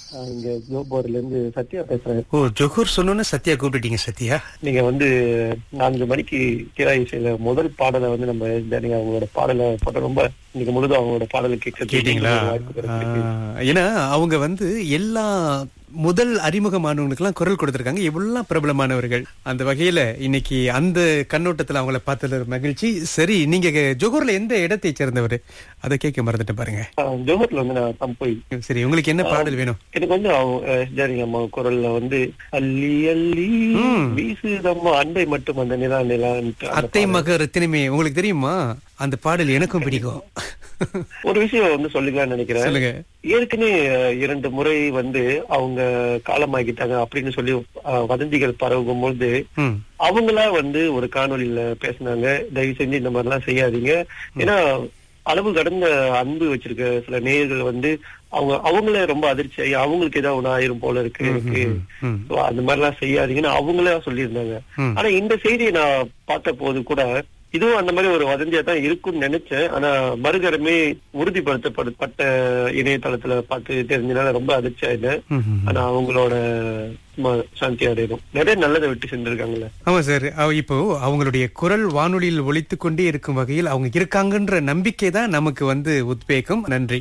ஆஹ் இங்க ஜோபோர்ல இருந்து சத்யா பேசுறேன் ஓ ஜொஹூர் சொன்னோன்னு சத்யா கூப்பிட்டுட்டீங்க சத்யா நீங்க வந்து நான்கு மணிக்கு கீழா இசையில முதல் பாடலை வந்து நம்ம ஜானகி அவங்களோட பாடலை போட்ட ரொம்ப இன்னைக்கு முழுதும் அவங்களோட பாடலை கேட்க கேட்டீங்களா வாய்ப்பு கிடைச்சிருக்கு. ஆ, ஏன்னா அவங்க வந்து எல்லா முதல் அறிமுகமானவங்களுக்கெல்லாம் குரல் கொடுத்திருக்காங்க எவ்வளவு பிரபலமானவர்கள் அந்த வகையில இன்னைக்கு அந்த கண்ணோட்டத்துல அவங்கள பார்த்ததுல ஒரு மகிழ்ச்சி சரி நீங்க ஜொஹூர்ல எந்த இடத்தை சேர்ந்தவர் அதை கேட்க மறந்துட்டு பாருங்க ஆஹ் ஜோஹர்ல வந்து நான் தம்போய் சரி உங்களுக்கு என்ன பாடல் வேணும் எனக்கு வந்து அவங்க ஜானகி அம்மா குரல்ல வந்து அள்ளி அள்ளி ம். வீசுதம்மா அன்பை மட்டும் அந்த நிலா நிலான்ட்டு அந்த அத்தை மக ரத்தினமே உங்களுக்கு தெரியுமா அந்த பாடல் எனக்கும் பிடிக்கும் ஒரு விஷயம் வந்து சொல்லிக்கலாம்னு நினைக்கிறேன் சொல்லுங்க ஏற்கனவே அஹ், இரண்டு முறை வந்து அவங்க காலமாக்கிட்டாங்க அப்படின்னு சொல்லி அஹ், வதந்திகள் பரவும் பொழுது ம் அவங்களா வந்து ஒரு காணொளியில பேசினாங்க தயவு செஞ்சு இந்த மாதிரி எல்லாம் செய்யாதீங்க ஏன்னா அளவு கடந்த அன்பு வச்சிருக்க சில நேயர்கள் வந்து அவங்க அவங்களே ரொம்ப அதிர்ச்சி ஆகி அவங்களுக்கு ஏதாவது ஒண்ணு ஆயிரும் போல இருக்கு இருக்கு ம் So, அந்த மாதிரி எல்லாம் செய்யாதீங்கன்னு அவங்களே சொல்லியிருந்தாங்க ம். ஆனா இந்த செய்தியை நான் பார்த்த போது கூட இதுவும் அந்த மாதிரி ஒரு வதந்தியா தான் இருக்கும்னு நினைச்சேன் ஆனா மறுகரமே உறுதிப்படுத்தப்பட்ட இணையதளத்துல பார்த்து தெரிஞ்சனால ரொம்ப அதிர்ச்சி ஆயிட்டேன் ம், ம். ஆனா அவங்களோட சும்மா சாந்தி அடையணும் நிறைய நல்லதை விட்டு செஞ்சிருக்காங்கல்ல ஆமா சார் அவ- இப்போ அவங்களுடைய குரல் வானொலியில் ஒலித்து கொண்டே இருக்கும் வகையில் அவங்க இருக்காங்கன்ற நம்பிக்கை தான் நமக்கு வந்து உத்வேகம் நன்றி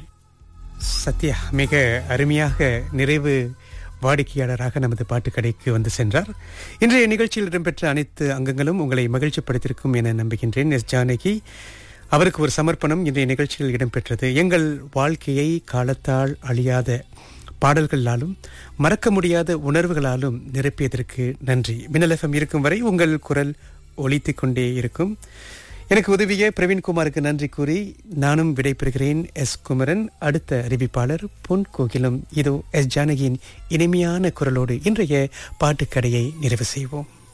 சத்யா மிக அருமையாக நிறைவு வாடிக்கையாளராக நமது பாட்டுக்கடைக்கு வந்து சென்றார் இன்றைய நிகழ்ச்சியில் இடம்பெற்ற அனைத்து அங்கங்களும் உங்களை மகிழ்ச்சிப்படுத்தியிருக்கும் என நம்புகின்றேன் எஸ் ஜானகி அவருக்கு ஒரு சமர்ப்பணம் இன்றைய நிகழ்ச்சியில் இடம்பெற்றது எங்கள் வாழ்க்கையை காலத்தால் அழியாத பாடல்களாலும் மறக்க முடியாத உணர்வுகளாலும் நிரப்பியதற்கு நன்றி மின்னல் எஃப்எம் இருக்கும் வரை உங்கள் குரல் ஒலித்துக் கொண்டே இருக்கும் எனக்கு உதவிய பிரவீன்குமாருக்கு நன்றி கூறி நானும் விடைபெறுகிறேன் எஸ் குமரன் அடுத்த அறிவிப்பாளர் பொன் கோகிலும் இதோ எஸ் ஜானகியின் இனிமையான குரலோடு இன்றைய பாட்டுக்கடையை நிறைவு செய்வோம்